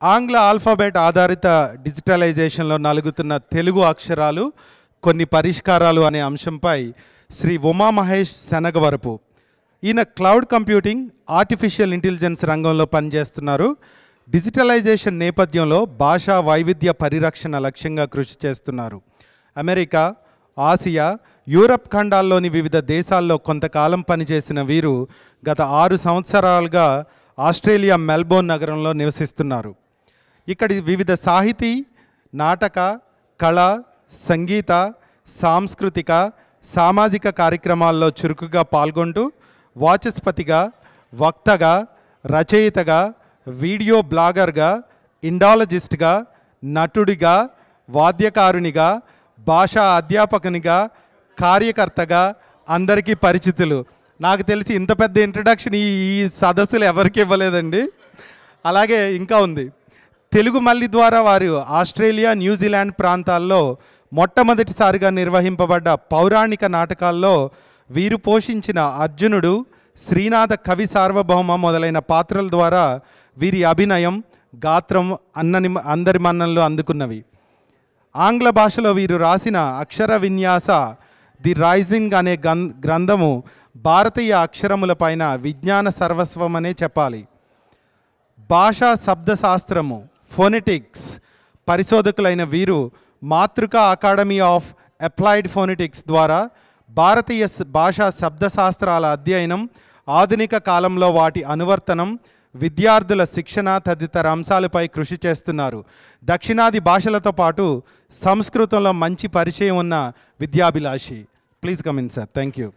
ఆంగ్ల ఆల్ఫాబెట్ ఆధారిత డిజిటలైజేషన్లో నలుగుతున్న తెలుగు అక్షరాలు కొన్ని పరిష్కారాలు అనే అంశంపై శ్రీ ఉమా మహేష్ శనగవరపు ఈయన క్లౌడ్ కంప్యూటింగ్ ఆర్టిఫిషియల్ ఇంటెలిజెన్స్ రంగంలో పనిచేస్తున్నారు డిజిటలైజేషన్ నేపథ్యంలో భాషా వైవిధ్య పరిరక్షణ లక్ష్యంగా కృషి చేస్తున్నారు అమెరికా ఆసియా యూరప్ ఖండాల్లోని వివిధ దేశాల్లో కొంతకాలం పనిచేసిన వీరు గత ఆరు సంవత్సరాలుగా ఆస్ట్రేలియా మెల్బోర్న్ నగరంలో నివసిస్తున్నారు ఇక్కడి వివిధ సాహితీ నాటక కళ సంగీత సాంస్కృతిక సామాజిక కార్యక్రమాల్లో చురుకుగా పాల్గొంటూ వాచస్పతిగా వక్తగా రచయితగా వీడియో బ్లాగర్గా ఇండాలజిస్ట్గా నటుడిగా వాద్యకారునిగా భాషా అధ్యాపకునిగా కార్యకర్తగా అందరికీ పరిచితులు నాకు తెలిసి ఇంత పెద్ద ఇంట్రడక్షన్ ఈ ఈ సదస్సులు ఎవరికి ఇవ్వలేదండి అలాగే ఇంకా ఉంది తెలుగు మల్లి ద్వారా వారు ఆస్ట్రేలియా న్యూజిలాండ్ ప్రాంతాల్లో మొట్టమొదటిసారిగా నిర్వహింపబడ్డ పౌరాణిక నాటకాల్లో వీరు పోషించిన అర్జునుడు శ్రీనాథ కవి సార్వభౌమ మొదలైన పాత్రల ద్వారా వీరి అభినయం గాత్రం అన్నని అందరి మన్ననలు అందుకున్నవి ఆంగ్ల భాషలో వీరు రాసిన అక్షర విన్యాస ది రైజింగ్ అనే గం గ్రంథము భారతీయ అక్షరములపైన విజ్ఞాన సర్వస్వం అనే చెప్పాలి భాషా శబ్దశాస్త్రము ఫోనెటిక్స్ పరిశోధకులైన వీరు Matruka academy of applied phonetics ద్వారా భారతీయ స- భాషా శబ్దశాస్త్రాల అధ్యయనం ఆధునిక కాలంలో వాటి అనువర్తనం విద్యార్థుల శిక్షణ తదితర అంశాలపై కృషి చేస్తున్నారు దక్షిణాది భాషలతో పాటు సంస్కృతంలో మంచి పరిచయం ఉన్న విద్యాభిలాషి please come in sir thank you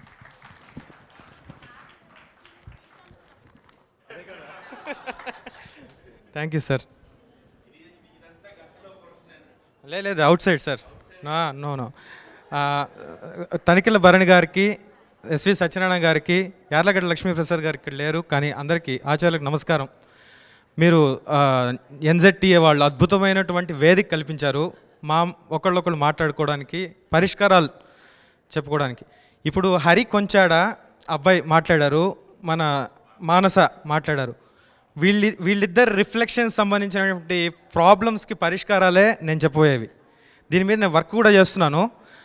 thank you sir లే లేదు outside sir no no Tanikella Bharani గారికి ఎస్వి సత్యనారాయణ గారికి యార్లగడ్డ లక్ష్మీప్రసాద్ గారికి ఇక్కడ లేరు కానీ అందరికీ ఆచార్యులకు నమస్కారం మీరు ఎన్జెడ్టీఏ వాళ్ళు అద్భుతమైనటువంటి వేదిక కల్పించారు మా ఒకళ్ళొకళ్ళు మాట్లాడుకోవడానికి పరిష్కారాలు చెప్పుకోవడానికి ఇప్పుడు హరి కొంచాడ అబ్బాయి మాట్లాడారు మన మానస మాట్లాడారు వీళ్ళి వీళ్ళిద్దరు రిఫ్లెక్షన్ సంబంధించినటువంటి ప్రాబ్లమ్స్కి పరిష్కారాలే నేను చెప్పబోయేవి దీని మీద నేను వర్క్ కూడా చేస్తున్నాను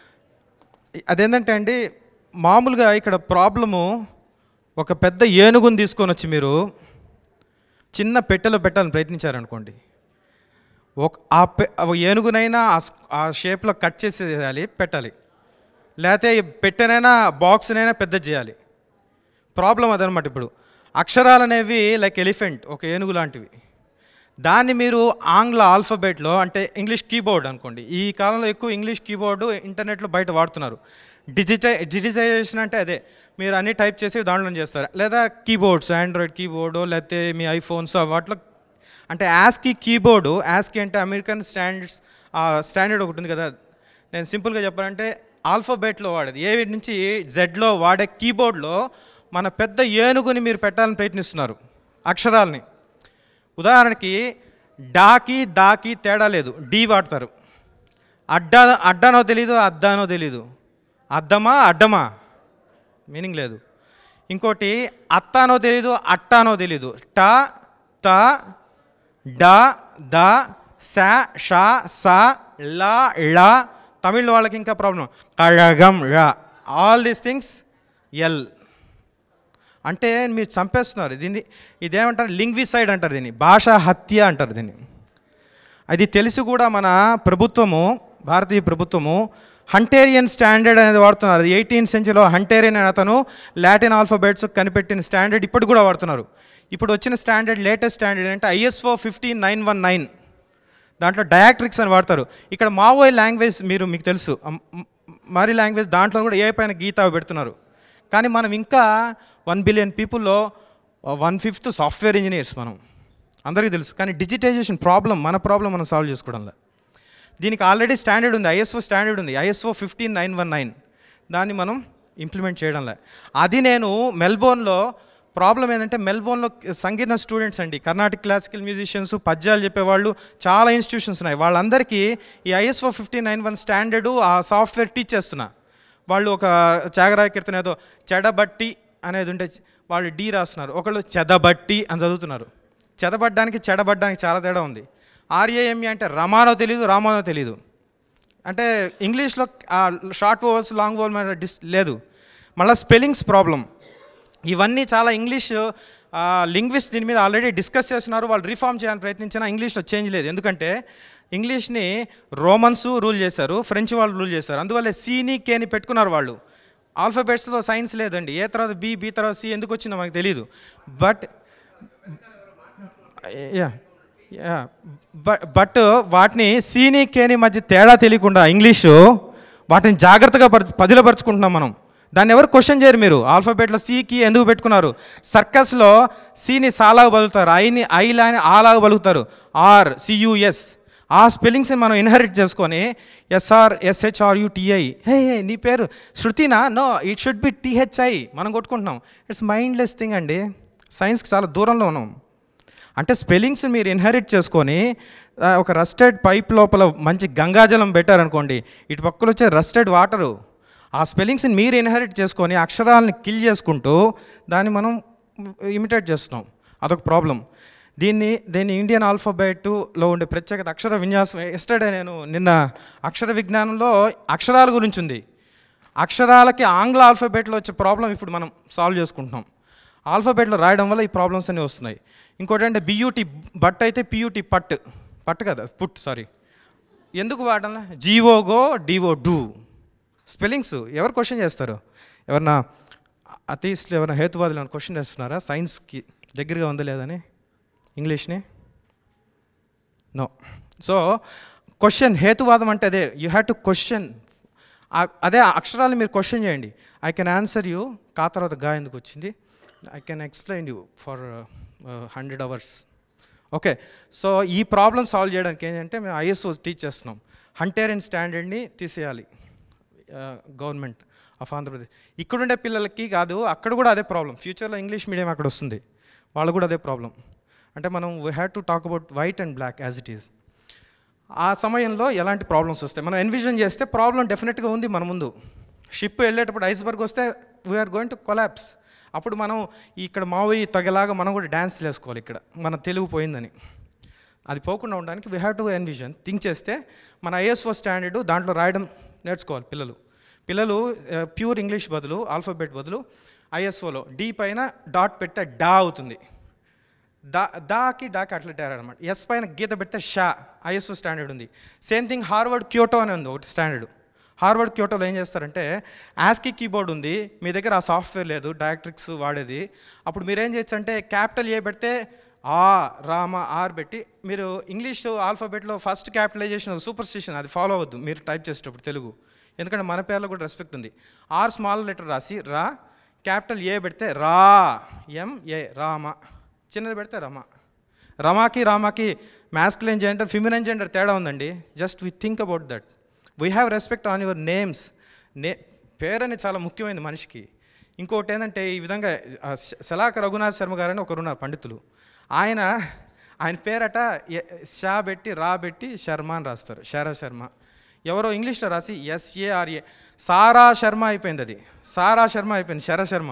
అదేంటంటే అండి మామూలుగా ఇక్కడ ప్రాబ్లము ఒక పెద్ద ఏనుగుని తీసుకొని వచ్చి మీరు చిన్న పెట్టెలో పెట్టాలని ప్రయత్నించారనుకోండి ఒక ఆ పె ఆ ఏనుగునైనా ఆ స్- ఆ షేప్లో కట్ చేసేయాలి పెట్టాలి లేకపోతే ఈ పెట్టెనైనా బాక్స్నైనా పెద్ద చేయాలి ప్రాబ్లం అదనమాట ఇప్పుడు అక్షరాలు అనేవి లైక్ ఎలిఫెంట్ ఒక ఏనుగు లాంటివి దాన్ని మీరు ఆంగ్ల ఆల్ఫాబెట్లో అంటే ఇంగ్లీష్ కీబోర్డ్ అనుకోండి ఈ కాలంలో ఎక్కువ ఇంగ్లీష్ కీబోర్డు ఇంటర్నెట్లో బయట వాడుతున్నారు డిజిటై డిజిటైజేషన్ అంటే అదే మీరు అన్ని టైప్ చేసి దాంట్లో చేస్తారు లేదా కీబోర్డ్స్ ఆండ్రాయిడ్ కీబోర్డు లేకపోతే మీ ఐఫోన్స్ వాటిలో అంటే యాస్కి కీబోర్డు యాస్కి అంటే అమెరికన్ స్టాండర్డ్స్ స్టాండర్డ్ ఒకటి ఉంది కదా నేను సింపుల్గా చెప్పాలంటే ఆల్ఫాబెట్లో వాడేది ఏ నుంచి జెడ్లో వాడే కీబోర్డ్లో మన పెద్ద ఏనుగుని మీరు పెట్టాలని ప్రయత్నిస్తున్నారు అక్షరాలని ఉదాహరణకి డాకి దాకి తేడా లేదు డి వాడతారు అడ్డా అడ్డానో తెలీదు అద్దానో తెలీదు అద్దమా అడ్డమా మీనింగ్ లేదు ఇంకోటి అత్తానో తెలీదు అట్టానో తెలీదు ట త డ ద స ష స ల ళ తమిళ్ వాళ్ళకి ఇంకా ప్రాబ్లం కళగం ళ ఆల్ దీస్ థింగ్స్ ఎల్ అంటే మీరు చంపేస్తున్నారు దీన్ని ఇదేమంటారు లింగ్విసైడ్ అంటారు దీన్ని భాషా హత్య అంటారు దీన్ని అది తెలిసి కూడా మన ప్రభుత్వము భారతీయ ప్రభుత్వము హంటేరియన్ స్టాండర్డ్ అనేది వాడుతున్నారు అది ఎయిటీన్త్ సెంచరీలో హంటేరియన్ అనే అతను లాటిన్ ఆల్ఫాబెట్స్ కనిపెట్టిన స్టాండర్డ్ ఇప్పుడు కూడా వాడుతున్నారు ఇప్పుడు వచ్చిన స్టాండర్డ్ లేటెస్ట్ స్టాండర్డ్ అంటే ISO fifteen nine one nine దాంట్లో డయాట్రిక్స్ అని వాడతారు ఇక్కడ మావోయ్ లాంగ్వేజ్ మీరు మీకు తెలుసు అమ్- మ్- మరి లాంగ్వేజ్ దాంట్లో కూడా ఏ పైన గీత పెడుతున్నారు కానీ మనం ఇంకా వన్ బిలియన్ పీపుల్లో వన్ ఫిఫ్త్ సాఫ్ట్వేర్ ఇంజనీర్స్ మనం అందరికీ తెలుసు కానీ డిజిటైజేషన్ ప్రాబ్లం మన ప్రాబ్లం మనం సాల్వ్ చేసుకోవడంలో దీనికి ఆల్రెడీ స్టాండర్డ్ ఉంది ఐఎస్ఓ స్టాండర్డ్ ఉంది ISO fifteen nine one nine దాన్ని మనం ఇంప్లిమెంట్ చేయడంలే అది నేను మెల్బోర్న్లో ప్రాబ్లం ఏంటంటే మెల్బోర్న్లో సంగీత స్టూడెంట్స్ అండి కర్ణాటక క్లాసికల్ మ్యూజిషియన్స్ పద్యాలు చెప్పేవాళ్ళు చాలా ఇన్స్టిట్యూషన్స్ ఉన్నాయి వాళ్ళందరికీ ఈ ISO fifteen nine one standard ఆ సాఫ్ట్వేర్ టీచ్ చేస్తున్నా వాళ్ళు ఒక చాగరాయ కీర్తన ఏదో చెడబట్టి అనేది ఉంటే వాళ్ళు డి రాస్తున్నారు ఒకళ్ళు చెదబట్టి అని చదువుతున్నారు చెదబడ్డానికి చెడబడ్డానికి చాలా తేడా ఉంది ఆర్ఏఎంఈ అంటే రమానో తెలియదు రామానో తెలియదు అంటే ఇంగ్లీష్లో షార్ట్ వోవల్స్ లాంగ్ వోవల్ మీద డిస్ లేదు మళ్ళీ స్పెల్లింగ్స్ ప్రాబ్లం ఇవన్నీ చాలా ఇంగ్లీష్ లింగ్విస్ట్ దీని మీద ఆల్రెడీ డిస్కస్ చేస్తున్నారు వాళ్ళు రిఫార్మ్ చేయాలని ప్రయత్నించినా ఇంగ్లీష్లో చేంజ్ లేదు ఎందుకంటే ఇంగ్లీష్ని రోమన్స్ రూల్ చేశారు ఫ్రెంచ్ వాళ్ళు రూల్ చేశారు అందువల్ల సీని కేని పెట్టుకున్నారు వాళ్ళు ఆల్ఫాబెట్స్లో సైన్స్ లేదండి ఏ తర్వాత బి బి తర్వాత సి ఎందుకు వచ్చిందో మనకు తెలియదు but ya ya but but వాటిని సీని కేని మధ్య తేడా తెలియకుండా ఇంగ్లీషు వాటిని జాగ్రత్తగా పరు పదిలపరుచుకుంటున్నాం మనం దాన్ని ఎవరు క్వశ్చన్ చేయరు మీరు ఆల్ఫాబెట్లో సీకి ఎందుకు పెట్టుకున్నారు సర్కస్లో సీని సాలాగా బలుగుతారు ఐని ఐలాని ఆలాగా బలుగుతారు ఆర్ సియుఎస్ ఆ స్పెల్లింగ్స్ని మనం ఇన్హెరిట్ చేసుకొని ఎస్ఆర్ ఎస్హెచ్ఆర్యుటిఐ హే హే నీ పేరు శృతినా no it should be THI మనం కొట్టుకుంటున్నాం ఇట్స్ మైండ్లెస్ థింగ్ అండి సైన్స్కి చాలా దూరంలో ఉన్నాం అంటే స్పెల్లింగ్స్ మీరు ఇన్హెరిట్ చేసుకొని ఆ, ఒక రస్టెడ్ పైప్ లోపల మంచి గంగాజలం పెట్టారనుకోండి ఇటు పక్కన వచ్చే రస్టెడ్ వాటరు ఆ స్పెల్లింగ్స్ని మీరు ఇన్హెరిట్ చేసుకొని అక్షరాలని కిల్ చేసుకుంటూ దాన్ని మనం ఇమిటేట్ చేస్తున్నాం అదొక ప్రాబ్లం దీన్ని దీన్ని ఇండియన్ ఆల్ఫాబెట్లో ఉండే ప్రత్యేకత అక్షర విన్యాసం ఎస్టర్డే నేను నిన్న అక్షర విజ్ఞానంలో అక్షరాల గురించి ఉంది అక్షరాలకి ఆంగ్ల ఆల్ఫాబెట్లో వచ్చే ప్రాబ్లం ఇప్పుడు మనం సాల్వ్ చేసుకుంటున్నాం ఆల్ఫాబెట్లో రాయడం వల్ల ఈ ప్రాబ్లమ్స్ అన్నీ వస్తున్నాయి ఇంకోటి అంటే బియూటీ బట్ అయితే పియూటీ పట్ పట్ కదా పుట్ సారీ ఎందుకు వాడాలా జీవోగో డివో డూ స్పెల్లింగ్స్ ఎవరు క్వశ్చన్ చేస్తారు ఎవరన్నా అతీస్టులు ఎవరైనా హేతువాదులు ఏమైనా క్వశ్చన్ చేస్తున్నారా సైన్స్కి దగ్గరగా ఉందా లేదని ఇంగ్లీష్ని నో సో క్వశ్చన్ హేతువాదం అంటే అదే యూ హ్యావ్ టు క్వశ్చన్ అదే ఆ అక్షరాలు మీరు క్వశ్చన్ చేయండి ఐ కెన్ ఆన్సర్ యూ కా తర్వాత గా ఎందుకు వచ్చింది I can explain you for hundred hours okay so ఈ ప్రాబ్లమ్ సాల్వ్ చేయడానికి ఏంటంటే మేము ఐఎస్ఓ టీచ్ చేస్తున్నాం హంటేరియన్ స్టాండర్డ్ని తీసేయాలి గవర్నమెంట్ ఆఫ్ ఆంధ్రప్రదేశ్ ఇక్కడుండే పిల్లలకి కాదు అక్కడ కూడా అదే ప్రాబ్లం ఫ్యూచర్లో ఇంగ్లీష్ మీడియం అక్కడ వస్తుంది వాళ్ళు కూడా అదే ప్రాబ్లం అంటే మనం we have to talk about white and black as it is ఆ సమయంలో ఎలాంటి ప్రాబ్లమ్స్ వస్తాయి మనం ఎన్విజన్ చేస్తే ప్రాబ్లం డెఫినెట్గా ఉంది మన ముందు షిప్ వెళ్ళేటప్పుడు ఐస్బర్గ్ వస్తే వీఆర్ గోయింగ్ టు కొలాప్స్ అప్పుడు మనం ఇక్కడ మావయ్య తగలాగా మనం కూడా డ్యాన్స్ వేసుకోవాలి ఇక్కడ మన తెలుగు పోయిందని అది పోకుండా ఉండడానికి we have to envision think చేస్తే మన ఐఎస్ఓ స్టాండర్డ్ దాంట్లో రాయడం నేర్చుకోవాలి పిల్లలు పిల్లలు ప్యూర్ ఇంగ్లీష్ బదులు ఆల్ఫాబెట్ బదులు ఐఎస్ఓలో డి పైన డాట్ పెడితే డా అవుతుంది దా దాకి డాకి అట్లా అనమాట ఎస్ పైన గీత పెడితే షా ఐఎస్ఓ స్టాండర్డ్ ఉంది సేమ్ థింగ్ హార్వర్డ్ క్యోటో అని ఉంది ఒకటి స్టాండర్డ్ హార్వర్డ్ క్యోటోలో ఏం చేస్తారంటే యాస్కీ కీబోర్డ్ ఉంది మీ దగ్గర ఆ సాఫ్ట్వేర్ లేదు డయాట్రిక్స్ వాడేది అప్పుడు మీరు ఏం చేయొచ్చు అంటే క్యాపిటల్ ఏ పెడితే ఆ రామ ఆర్ పెట్టి మీరు ఇంగ్లీష్ ఆల్ఫాబెట్లో ఫస్ట్ క్యాపిటలైజేషన్ సూపర్ స్టిషన్ అది ఫాలో అవ్వద్దు మీరు టైప్ చేసేటప్పుడు తెలుగు ఎందుకంటే మన పేర్లో కూడా రెస్పెక్ట్ ఉంది ఆర్ స్మాల్ లెటర్ రాసి రా క్యాపిటల్ ఏ పెడితే రా ఎం ఏ రామ చిన్నది పెడితే రమ రమాకి రామాకి మ్యాస్కులైన్ జెండర్ ఫిమినైన్ జెండర్ తేడా ఉందండి just we think about that we have respect on your names నే పేరు అనేది చాలా ముఖ్యమైనది మనిషికి ఇంకోటి ఏంటంటే ఈ విధంగా ఆ, శ- శలాక రఘునాథ్ శర్మ గారు అని ఒకరు ఉన్నారు పండితులు ఆయన ఆయన పేరట ఎ- షా పెట్టి రా పెట్టి శర్మ అని రాస్తారు శారా శర్మ ఎవరో ఇంగ్లీష్లో రాసి ఎస్ఏఆర్ఏ సారా శర్మ అయిపోయింది అది సారా శర్మ అయిపోయింది శర శర్మ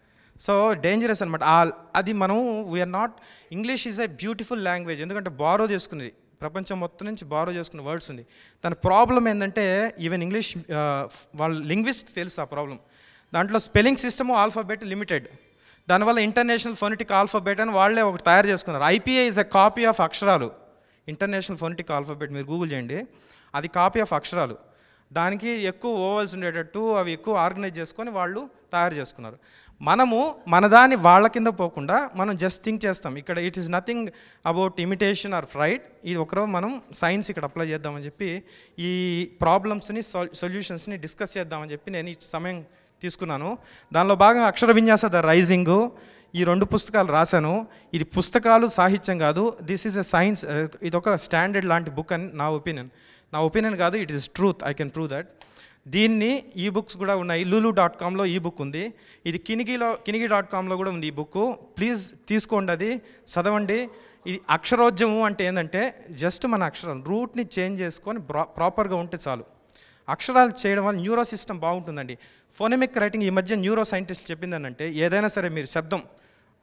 సో డేంజరస్ అనమాట అది మనం we are not English is a beautiful language ఎందుకంటే బారో చేసుకున్నది ప్రపంచం మొత్తం నుంచి బారో చేసుకున్న వర్డ్స్ ఉంది దాని ప్రాబ్లం ఏంటంటే ఈవెన్ ఇంగ్లీష్ వాళ్ళ లింగ్విస్ట్ తెలుసు ఆ ప్రాబ్లం దాంట్లో స్పెల్లింగ్ సిస్టము ఆల్ఫాబెట్ లిమిటెడ్ దానివల్ల ఇంటర్నేషనల్ ఫొనెటిక్ ఆల్ఫాబెట్ అని వాళ్ళే ఒకటి తయారు చేసుకున్నారు IPA is a copy of అక్షరాలు ఇంటర్నేషనల్ ఫొనెటిక్ ఆల్ఫాబెట్ మీరు గూగుల్ చేయండి అది కాపీ ఆఫ్ అక్షరాలు దానికి ఎక్కువ ఓవల్స్ ఉండేటట్టు అవి ఎక్కువ ఆర్గనైజ్ చేసుకొని వాళ్ళు తయారు చేసుకున్నారు మనము మన దాన్ని వాళ్ళ కింద పోకుండా మనం జస్ట్ థింక్ చేస్తాం ఇక్కడ it is nothing about imitation or fright ఇది ఒకరో మనం సైన్స్ ఇక్కడ అప్లై చేద్దామని చెప్పి ఈ ప్రాబ్లమ్స్ని సొల్యూషన్స్ని డిస్కస్ చేద్దామని చెప్పి నేను ఈ సమయం తీసుకున్నాను దానిలో భాగంగా అక్షర విన్యాస ద రైజింగ్ ఈ రెండు పుస్తకాలు రాశాను ఇది పుస్తకాలు సాహిత్యం కాదు దిస్ ఈజ్ ఎ సైన్స్ ఇది ఒక స్టాండర్డ్ లాంటి బుక్ అని నా ఒపీనియన్ నా ఒపీనియన్ కాదు it is truth I can prove that దీన్ని ఈ బుక్స్ కూడా ఉన్నాయి లూలు డాట్ కామ్లో ఈ బుక్ ఉంది ఇది కినిగిలో కినిగి డాట్ కామ్లో కూడా ఉంది ఈ బుక్ ప్లీజ్ తీసుకోండి అది చదవండి ఇది అక్షరోద్యమం అంటే ఏంటంటే జస్ట్ మన అక్షరం రూట్ని చేంజ్ చేసుకొని ప్రాపర్గా ఉంటే చాలు అక్షరాలు చేయడం వల్ల న్యూరో సిస్టమ్ బాగుంటుందండి ఫోనమిక్ రైటింగ్ ఈ మధ్య న్యూరో సైంటిస్ట్ చెప్పింది అంటే ఏదైనా సరే మీరు శబ్దం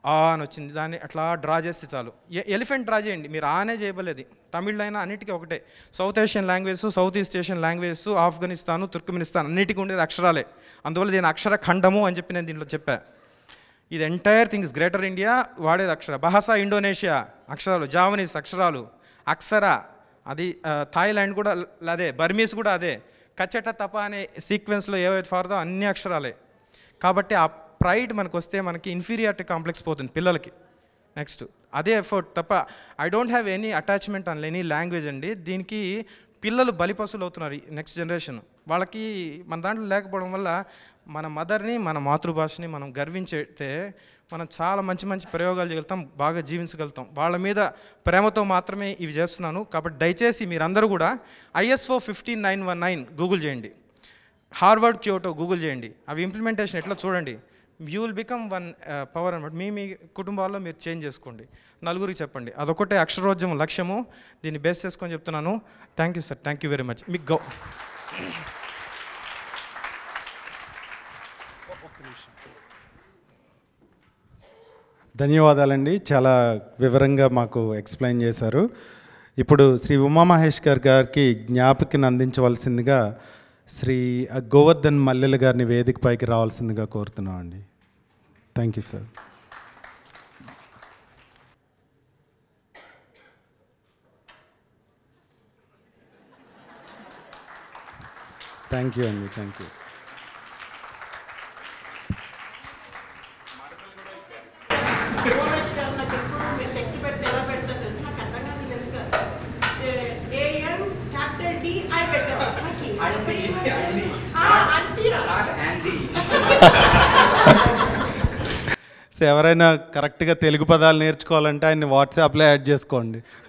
ఆ అని వచ్చింది దాన్ని అట్లా డ్రా చేస్తే చాలు ఎలిఫెంట్ డ్రా చేయండి మీరు ఆనే చేయబలేదు తమిళ్ అయినా అన్నిటికీ ఒకటే South Asian language South East Asian language Afghanistan Turkmenistan అన్నిటికీ ఉండేది అక్షరాలే అందువల్ల దీని అక్షర ఖండము అని చెప్పి నేను దీంట్లో చెప్పా ఇది ఎంటైర్ థింగ్స్ గ్రేటర్ ఇండియా వాడేది అక్షర బహసా ఇండోనేషియా అక్షరాలు జావనీస్ అక్షరాలు అక్షర అది ఆ, థాయిలాండ్ కూడా ల- అదే బర్మీస్ కూడా అదే కచ్చట తప అనే సీక్వెన్స్లో ఏవైతే ఫారదో అన్ని అక్షరాలే కాబట్టి ఆ ప్రైడ్ మనకు వస్తే మనకి ఇన్ఫీరియారిటీ కాంప్లెక్స్ పోతుంది పిల్లలకి నెక్స్ట్ అదే ఎఫర్ట్ తప్ప I don't have any attachment on any language అండి దీనికి పిల్లలు బలిపశులు అవుతున్నారు నెక్స్ట్ జనరేషన్ వాళ్ళకి మన దాంట్లో లేకపోవడం వల్ల మన మదర్ని మన మాతృభాషని మనం గర్వించితే మనం చాలా మంచి మంచి ప్రయోగాలు చేయగలుగుతాం బాగా జీవించగలుగుతాం వాళ్ళ మీద ప్రేమతో మాత్రమే ఇవి చేస్తున్నాను కాబట్టి దయచేసి మీరందరూ కూడా ISO fifteen nine one nine Google చేయండి హార్వర్డ్ క్యోటో గూగుల్ చేయండి అవి ఇంప్లిమెంటేషన్ ఎట్లా చూడండి you will become one power అనమాట మీ మీ కుటుంబాల్లో మీరు చేంజ్ చేసుకోండి నలుగురికి చెప్పండి అదొకటే అక్షరోద్యమ లక్ష్యము దీన్ని బేస్ చేసుకొని చెప్తున్నాను thank you sir thank you very much మీకు గౌ ధన్యవాదాలండి చాలా వివరంగా మాకు ఎక్స్ప్లెయిన్ చేశారు ఇప్పుడు శ్రీ ఉమామహేష్ గారి గారికి జ్ఞాపకిని అందించవలసిందిగా శ్రీ గోవర్ధన్ మల్లెల గారిని వేదిక పైకి రావాల్సిందిగా కోరుతున్నాం అండి thank you sir thank you అండి థ్యాంక్ యూ ఓఎస్ గారు నాకు ఎప్పుడు మీరు టెక్స్ట్ పెడితే ఎలా పెడతారో తెలిసి నాకు అర్థం కాదు ఎందుకు ఏఎన్ క్యాపిటల్ డి ఐ పెట్టారు అంటీరా సో ఎవరైనా కరెక్ట్గా తెలుగు పదాలు నేర్చుకోవాలంటే ఆయన్ని వాట్సాప్లో యాడ్ చేసుకోండి